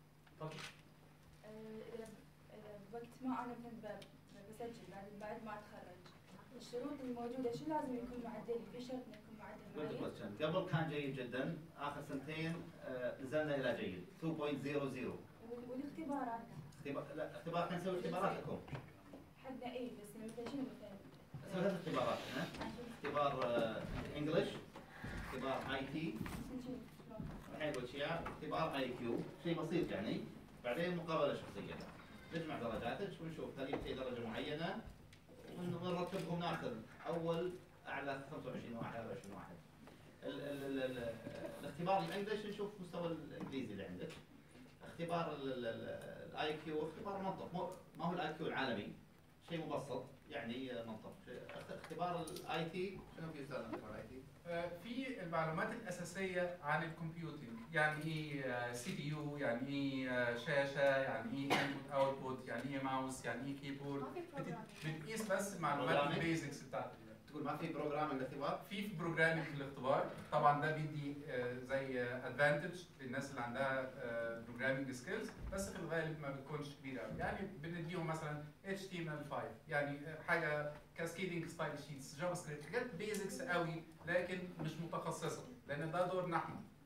إذا إذا وقت ما أنا كنت ب- بسجل بعد بعد ما أتخرج الشروط الموجودة شو لازم يكون معدل في شرط إنه يكون معدل جود معين كويستشن قبل كان جيد جدا اخر سنتين آه، نزلنا الى جيد 2.00 وال- والاختبارات اختبار لا اختبار كان نسوي اختباراتكم حقنا إيه بس مثلا شنو مثلا نسوي ثلاث اختبارات هنا اختبار انجلش اختبار اي تي مثلا شنو شلون؟ الحين بالاشياء اختبار اي كيو شيء بسيط يعني بعدين مقابله شخصيه نجمع درجاتك ونشوف هل يبتدي درجه معينه ون- ونرتبهم ناخذ اول اعلى 25 واحد 24 واحد ال ال ال ال الاختبار الانجليش نشوف مستوى الانجليزي اللي عندك اختبار الاي كيو اختبار منطق مو- ما هو الاي كيو العالمي شيء مبسط يعني منطق اختبار الاي تي شنو في استاذ اختبار الاي تي؟ آه، في المعلومات الأساسية عن الكمبيوتنج يعني إيه سي بي يو يعني إيه آه، شاشة يعني إيه انبوت اوتبوت يعني إيه ماوس يعني إيه كيبورد ما في بت- بروجرامينج بتقيس بس المعلومات Programming. البيزكس بتاعتك تقول ما في بروجرام الاختبار؟ في في بروجرامينج في الاختبار طبعا ده بيدي آه، زي ادفانتج للناس اللي عندها بروجرامينج سكيلز بس في الغالب ما بتكونش كبيره قوي يعني بنديهم مثلا HTML5 يعني آه، حاجه كاسكيدنج ستايل شيتس جافا سكريبت حاجات بيزكس قوي لكن مش متخصصه لان ده دورنا احنا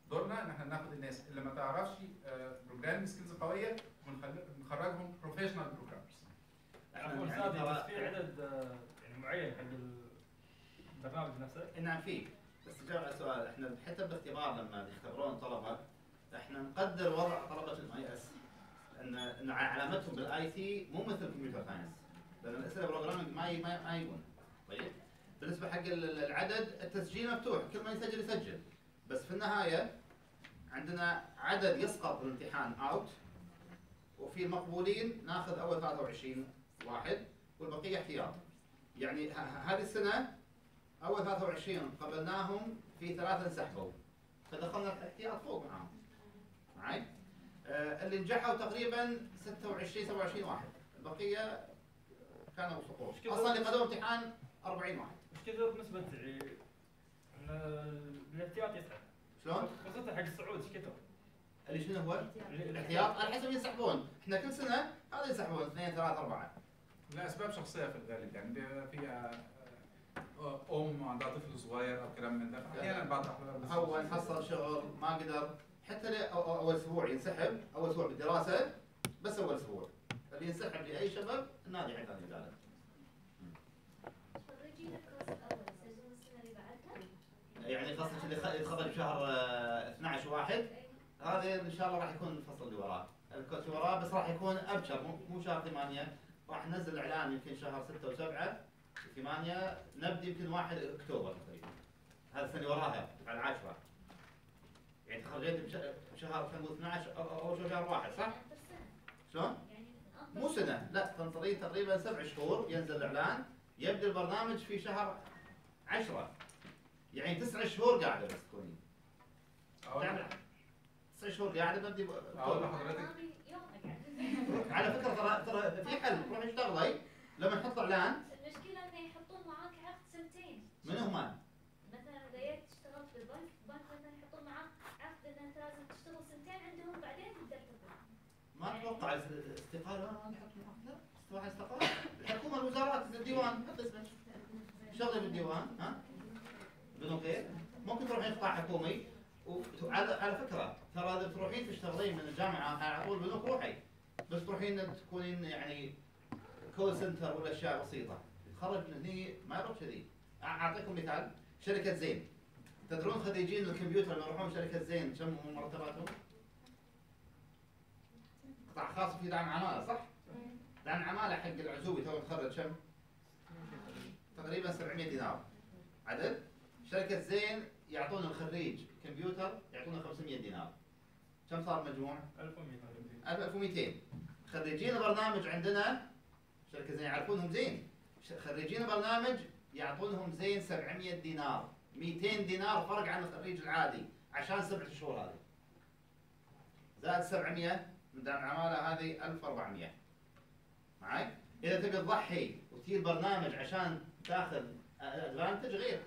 دورنا ان احنا ناخد الناس اللي ما تعرفش بروجرامينج سكيلز قويه ونخرجهم بروفيشنال بروجرامرز عفوا يعني سادي بس ترى- في عدد آه، يعني معين حق البرنامج نفسه نعم فيه بس جاوب على السؤال احنا حتى بالاختبار لما يختبرون الطلبه احنا نقدر وضع طلبه الاي اس ان ان علامتهم بالاي تي مو مثل الكمبيوتر ساينس لان الاسئله بروجرامينج ما ي- ما ما يجون طيب بالنسبه حق ال- ال- العدد التسجيل مفتوح كل من يسجل يسجل بس في النهايه عندنا عدد يسقط بالامتحان اوت وفي المقبولين ناخذ اول 23 واحد والبقيه احتياط يعني ه- ه- هذه السنه اول 23 قبلناهم في ثلاثه انسحبوا فدخلنا الاحتياط فوق معاهم معي آه اللي نجحوا تقريبا 26 27 واحد البقيه كانوا سقوط إيش كثر؟ اصلا اللي قدموا امتحان 40 واحد ايش كثر نسبة يعني ان الاحتياط يسعد شلون؟ خاصة حق الصعود ايش كثر؟ اللي شنو هو؟ يعني الاحتياط على حسب ينسحبون احنا كل سنه هذا ينسحبون اثنين ثلاث اربعه لاسباب شخصيه في الغالب يعني بيبقى في آه، آه، ام عندها طفل صغير او كلام من ده احيانا بعض الاحيان بس- هو حصل شغل ما قدر حتى لي- أو- أو- اول اسبوع ينسحب اول اسبوع بالدراسه بس اول اسبوع اللي ينسحب لاي شباب النادي عندنا يداله خريجين الكورس الأول يسجلون السنة اللي بعدها؟ يعني خاصة اللي خ- يتخرج بشهر آه، 12 واحد هذا ان شاء الله راح يكون الفصل اللي وراه الكورس اللي وراه بس راح يكون ابشر مو- مو شهر 8 راح ننزل اعلان يمكن شهر 6 و7 8 نبدا يمكن 1 اكتوبر تقريبا هذا السنه اللي وراها على العاشره يعني تخرجت بش- بشهر خلينا نقول 12 أو- أو- اول شهر واحد صح؟ أنطر سنة شلون؟ يعني أنطر مو سنه لا تنطرين تقريبا سبع شهور ينزل الاعلان يبدا البرنامج في شهر 10 يعني تسع شهور قاعده بس تكونين أقول يعني لك- تسع شهور قاعده نبدي اقول ب- لحضرتك ماضي يوم أقعد على فكره ترى ترى في حل روحي اشتغلي لما نحط اعلان المشكلة إنه يحطون معاك عقد سنتين من هم؟ مثلا إذا جيت تشتغل في البنك بنك مثلا يحطون معاك عقد إن أنت لازم تشتغل سنتين عندهم بعدين تقدر تطلع ما اتوقع الاستقاله ما ما نحط معك لا استواء استقاله الحكومه الوزارات الديوان حط اسمك شغلي بالديوان ها بنوك ايه ممكن تروحين قطاع حكومي وعلى على فكره ترى اذا تروحين تشتغلين من الجامعه على طول بنوك روحي بس تروحين تكونين يعني كول سنتر ولا اشياء بسيطه تخرج من هني ما يروح كذي أع- اعطيكم مثال شركه زين تدرون خريجين الكمبيوتر لما يروحون شركه زين كم هم مرتباتهم؟ قطاع خاص في دعم عماله صح؟ دعم عماله حق العزوبي تو متخرج كم؟ تقريبا 700 دينار عدد شركه زين يعطون الخريج كمبيوتر يعطونه 500 دينار كم صار مجموع؟ 1200 1200 خريجين البرنامج عندنا شركه زين يعرفونهم زين ش- خريجين البرنامج يعطونهم زين 700 دينار 200 دينار فرق عن الخريج العادي عشان سبعة شهور هذه زائد 700 من دعم العمالة هذه 1400 معي؟ إذا تبي تضحي وتجي البرنامج عشان تاخذ ادفانتج غير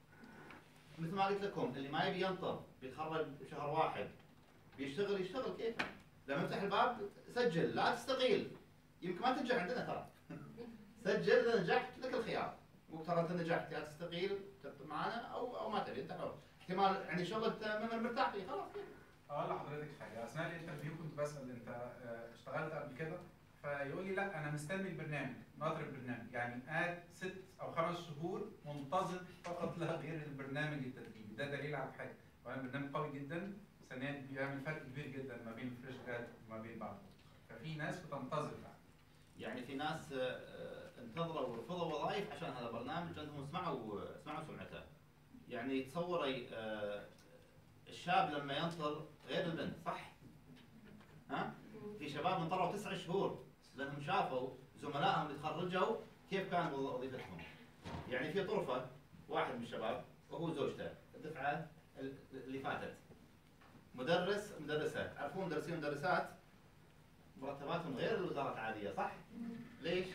مثل ما قلت لكم اللي ما يبي ينطر بيتخرج شهر واحد بيشتغل يشتغل كيف لما يفتح الباب سجل لا تستقيل يمكن ما تنجح عندنا ترى سجل اذا نجحت لك الخيار مو ترى انت نجحت يا تستقيل تبقى معنا او او ما تبي انت حر احتمال يعني شغل انت من مرتاح فيه خلاص كيف اقول لحضرتك حاجه اثناء الانترفيو كنت بسال انت آه، اشتغلت قبل كده فيقول لي لا انا مستني البرنامج ناطر البرنامج يعني قاعد ست او خمس شهور منتظر فقط لا غير البرنامج التدريبي ده دليل على حاجه وانا برنامج قوي جدا ثانيا بيعمل فرق كبير جدا ما بين الفريش جراد وما بين بعض ففي ناس بتنتظر بقى. يعني في ناس آه، آه، انتظروا ورفضوا وظائف عشان هذا البرنامج لانهم سمعوا سمعوا سمعته يعني تصوري آه، الشاب لما ينطر غير البنت صح؟ ها؟ في شباب انطروا تسع شهور لانهم شافوا زملائهم اللي تخرجوا كيف كان وظ- وظيفتهم. يعني في طرفه واحد من الشباب وهو زوجته الدفعه ال- اللي فاتت مدرس مدرسه تعرفون مدرسين ومدرسات مرتباتهم غير الوزارات العاديه صح؟ ليش؟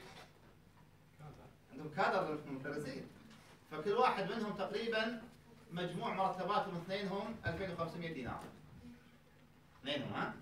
عندهم كادر المدرسين فكل واحد منهم تقريبا مجموع مرتباتهم اثنينهم 2500 دينار اثنينهم ها؟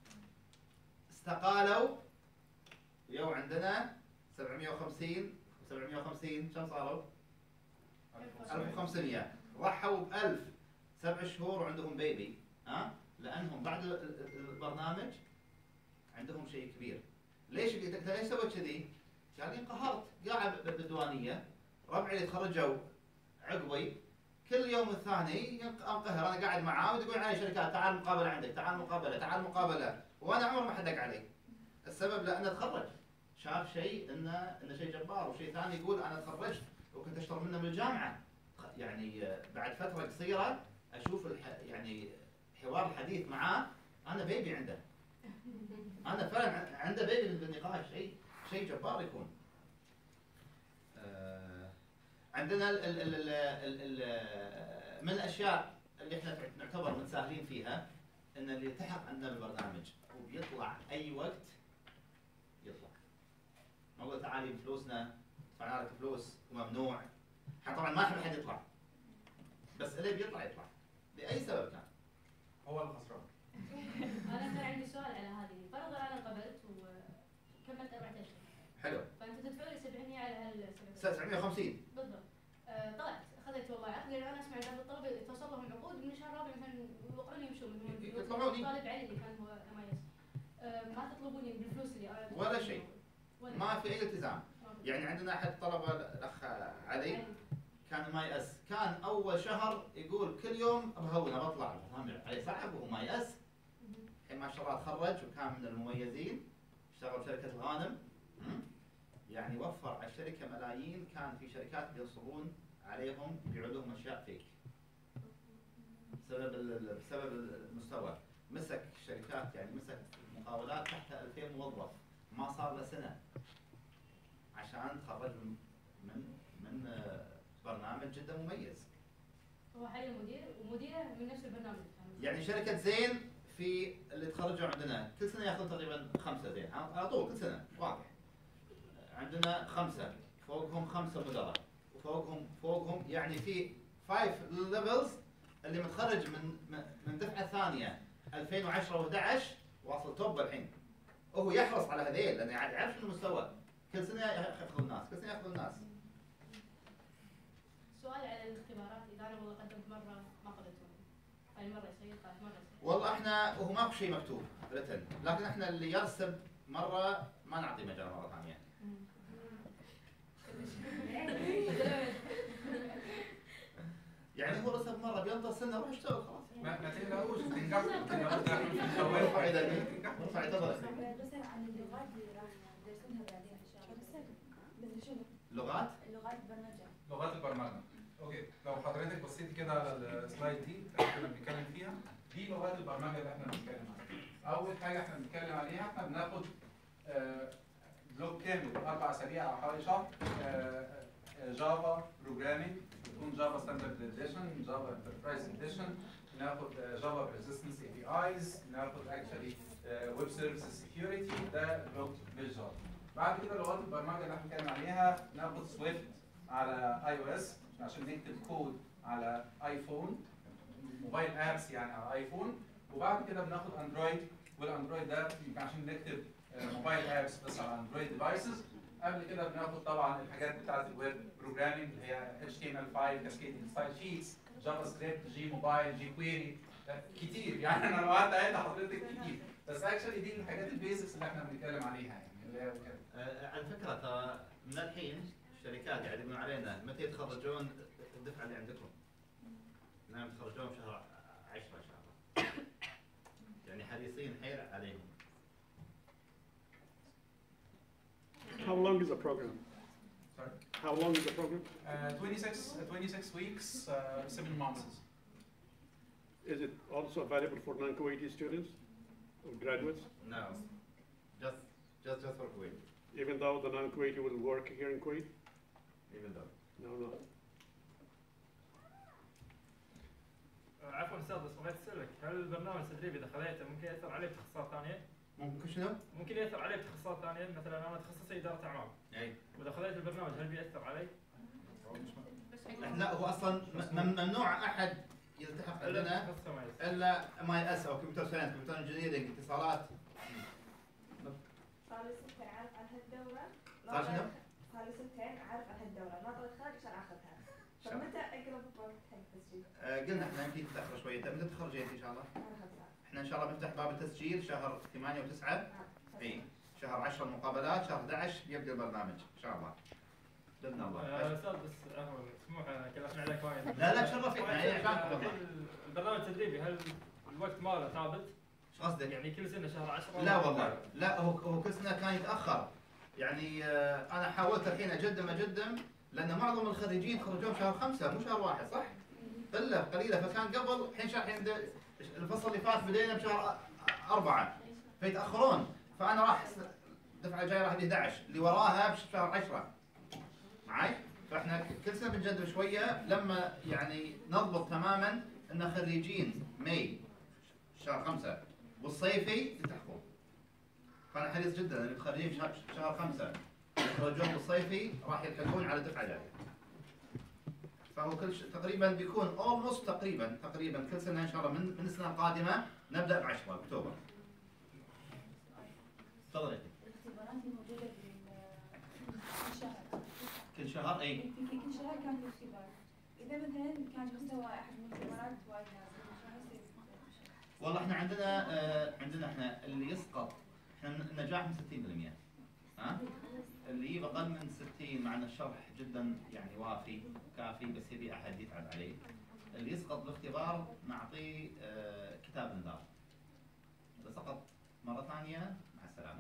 استقالوا ويو عندنا 750 750 كم صاروا؟ 1500 ضحوا ب 1000 سبع شهور وعندهم بيبي ها لانهم بعد ال- ال- البرنامج عندهم شيء كبير ليش قلت لك ليش سويت كذي؟ قال لي انقهرت قاعد ب- بالديوانيه ربعي اللي تخرجوا عقبي كل يوم الثاني ينق- انقهر انا قاعد معاه ويقول علي شركات تعال مقابله عندك تعال مقابله تعال مقابله وانا عمر ما حد دق علي السبب لانه تخرج شاف شيء انه انه شيء جبار وشيء ثاني يقول انا تخرجت وكنت اشتغل منه من الجامعه خ- يعني آه، بعد فتره قصيره اشوف الح... يعني حوار الحديث معاه انا بيبي عنده انا فعلا ع- عنده بيبي بالنقاش شيء شيء جبار يكون آه، عندنا ال ال ال ال ال ال من الاشياء اللي احنا نعتبر متساهلين فيها ان اللي يلتحق عندنا بالبرنامج وبيطلع اي وقت يطلع ما اقول تعالي بفلوسنا دفعنا لك فلوس وممنوع احنا طبعا ما نحب حد يطلع بس اللي بيطلع يطلع لاي سبب كان هو الخسران انا كان عندي سؤال على هذه فرضا انا قبلت وكملت اربع اشهر حلو فانت تدفع لي 700 على هالسبب 750 بالضبط آه، طلعت اخذت والله عقد لان انا اسمع بعض الطلبه يتوصل لهم عقود من الشهر الرابع مثلا يوقعون يمشون من يطلعوني. طالب علي اللي كان هو ام اي اس ما تطلبوني بالفلوس اللي انا ولا شيء. ولا ما في اي التزام ما في. يعني عندنا احد الطلبه الاخ علي يعني كان ماي اس كان اول شهر يقول كل يوم بهون بطلع البرنامج عليه صعب وهو ماي اس مهم. الحين ما شاء الله تخرج وكان من المميزين اشتغل بشركه الغانم مم. يعني وفر على الشركه ملايين كان في شركات بينصبون عليهم يبيعوا لهم اشياء فيك بسبب ال- ال- بسبب المستوى مسك شركات يعني مسك مقاولات تحت 2000 موظف ما صار له سنه عشان تخرج من من من آه، برنامج جدا مميز هو حاليا مدير ومديره من نفس البرنامج يعني شركة زين في اللي تخرجوا عندنا كل سنة ياخذون تقريبا خمسة زين على على طول كل سنة واضح عندنا خمسة فوقهم خمسة مدراء وفوقهم فوقهم يعني في فايف ليفلز اللي متخرج من من- من دفعة ثانية 2010 و11 واصل توب الحين وهو يحرص على هذيل لانه يعرف شنو المستوى كل سنة ياخذ الناس كل سنة ياخذ الناس سؤال على الاختبارات اذا انا والله قدمت مره ما قبلتوني هاي مره يصير ثالث مره يصير والله احنا هو ماكو شيء مكتوب رتن لكن احنا اللي يرسب مره ما نعطيه مجال مره ثانيه يعني هو رسب مره بينطر سنه روح اشتغل خلاص ما ما تقلقوش تنجحوا تنجحوا داخل في الأول. ارفع ايدك ارفع يدك بسأل عن اللغات اللي راح ندرسونها بعدين ان شاء الله مثل شنو؟ لغات اللغات البرمجة لغات البرمجه اوكي لو حضرتك بصيت كده على السلايد دي اللي احنا بنتكلم فيها دي لغات البرمجه اللي احنا بنتكلم عليها اول حاجه احنا بنتكلم عليها احنا بناخد آه، بلوك كامل اربع اسابيع او حوالي شهر آه، آه، جافا بروجرامينج بتكون جافا ستاندرد اديشن جافا انتربرايز اديشن ناخد جافا ريزيستنس اي بي ايز ناخد اكشلي ويب سيرفيسز سكيورتي ده بلوك بالجافا بعد كده لغات البرمجه اللي احنا بنتكلم عليها ناخد سويفت على اي او اس عشان نكتب كود على ايفون موبايل ابس يعني على ايفون وبعد كده بناخد اندرويد والاندرويد ده يمكن عشان نكتب آه، موبايل ابس بس على اندرويد ديفايسز قبل كده بناخد طبعا الحاجات بتاعت الويب بروجرامينج اللي هي HTML5 كاسكيدنج ستايل شيتس جافا سكريبت جي موبايل جي كويري كتير يعني انا لو قعدت اعد لحضرتك كتير بس اكشلي دي الحاجات البيزكس اللي احنا بنتكلم عليها يعني اللي هي كده آه، على فكره ترى من الحين الشركات قاعد يقولون علينا متى يتخرجون الدفعه اللي عندكم؟ نعم يتخرجون بشهر 10 ان شاء الله يعني حريصين حيل عليهم How long is the program? Sorry? How long is the program? Uh, 26, uh, 26 weeks, uh, 7 months. Is it also available for non-Kuwaiti students or graduates? No just just just for Kuwait Even though the non-Kuwaiti will work here in Kuwait? even though No, no. آه، عفوا استاذ بس بغيت اسالك هل البرنامج التدريبي اذا خذيته ممكن ياثر عليه بتخصصات ثانيه؟ ممكن شنو؟ ممكن ياثر عليه بتخصصات ثانيه مثلا انا تخصصي اداره اعمال اي واذا خذيت البرنامج هل بياثر علي؟ بس حق لا هو اصلا م- م- ممنوع احد يلتحق عندنا تخصص مميز الا ماي اس او كمبيوتر ساينس كمبيوتر انجينيرنج اتصالات صار لي سنتين اعرف عن هالدورة صار شنو؟ صار لي سنتين اعرف عن هالدورة ناطرة الخارج عشان اخذها شاء فمتى اقرب وقت حق التسجيل؟ آه، قلنا احنا يمكن تتاخر شويه متى تتخرجين انت ان شاء الله؟ احنا ان شاء الله بنفتح باب التسجيل شهر 8 و9 اي شهر 10 المقابلات شهر 11 يبدا البرنامج ان شاء الله باذن آه، الله استاذ بس عفوا سموح كلفنا عليك وايد لا لا تشرفي احنا يعني عشانكم والله الحين البرنامج التدريبي هل الوقت ماله ثابت؟ ايش قصدك؟ يعني كل سنه شهر 10 لا والله لا هو هو كل سنه كان يتاخر يعني آه، انا حاولت الحين اجدم اجدم لان معظم الخريجين يتخرجون شهر خمسه مو شهر واحد صح؟ قله قليله فكان قبل الحين شهر الحين د- الفصل اللي فات بدينا بشهر أ- اربعه فيتاخرون فانا راح س- الدفعه الجايه راح 11 اللي وراها بشهر 10 معي؟ فاحنا ك- كل سنه بنجدم شويه لما يعني نضبط تماما ان خريجين ماي شهر خمسه والصيفي يلتحقون فانا حريص جدا ان الخريجين شهر, شهر خمسه يتخرجون بالصيفي راح يلحقون على الدفعه الجايه. فهو كل ش... تقريبا بيكون اولموست تقريبا تقريبا كل سنه ان شاء الله من من السنه القادمه نبدا ب 10 اكتوبر. تفضل يا أخي. الاختبارات دي موجودة بال- كل شهر كل شهر اي في في كل شهر كان في اختبار إذا مثلا كان مستوى أحد من الاختبارات وايد نازل شو حيصير؟ والله احنا عندنا آه عندنا احنا اللي يسقط احنا النجاح من 60% ها؟ اللي يجيب اقل من 60 مع ان الشرح جدا يعني وافي كافي بس يبي احد يتعب عليه. اللي يسقط بالاختبار نعطيه آه كتاب انذار. اذا سقط مره ثانيه مع السلامه.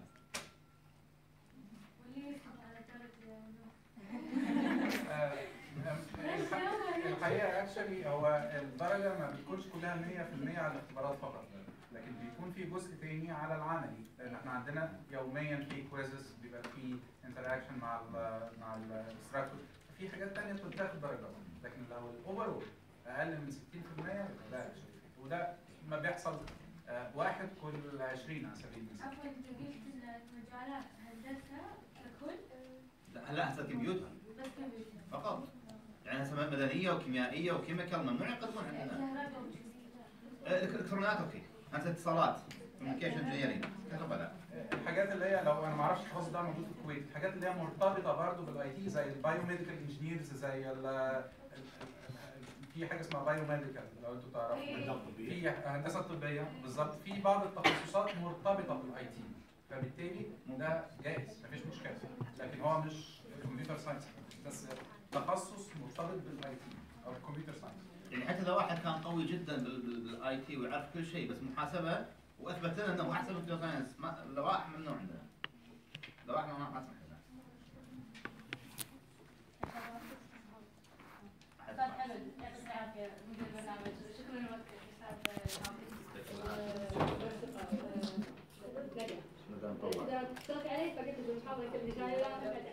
واللي يسقط على درجة آه، الح- الحقيقه اكشلي هو الدرجه ما بتكونش كلها 100% على الاختبارات فقط لكن بيكون في جزء تاني على العملي لان احنا عندنا يوميا في كويزز بيبقى في انتراكشن مع ال مع الانستراكتور في حاجات تانية بتاخد درجه لكن لو الاوفرول اقل من 60% يبقى ده actually. وده ما بيحصل آه، واحد كل 20 على سبيل المثال عفوا انت قلت ان مجالات هندسة ككل لا لا هسه كمبيوتر بس كمبيوتر فقط. يعني هسه مدنيه وكيميائيه وكيميكال ممنوع يقدمون عندنا. كهرباء آه، الكترونيات اوكي. هسه اتصالات كوميونيكيشن انجينيرنج كهرباء لا. الحاجات اللي هي لو انا ما اعرفش التخصص ده موجود في الكويت الحاجات اللي هي مرتبطه برضه بالاي تي زي البايوميديكال انجينيرز زي ال ال- في حاجه اسمها بايوميديكال لو انتوا تعرفوا في هندسه طبيه بالظبط في بعض التخصصات مرتبطه بالاي تي فبالتالي ده جائز مفيش مشكله لكن هو مش كمبيوتر ساينس بس تخصص مرتبط بالاي تي او الكمبيوتر ساينس يعني حتى لو واحد كان قوي جدا بالاي تي ويعرف كل شيء بس محاسبه واثبت لنا انه احسن من كمبيوتر ساينس ما- اللوائح ممنوع عندنا. اللوائح ما ما تسمح لنا. أحد استاذ يسمع. حمد يعطيك العافيه مدير البرنامج شكرا لوقتك استاذ مدام طلع. اذا اتصلت علي فقلت المحاضره كلها جايه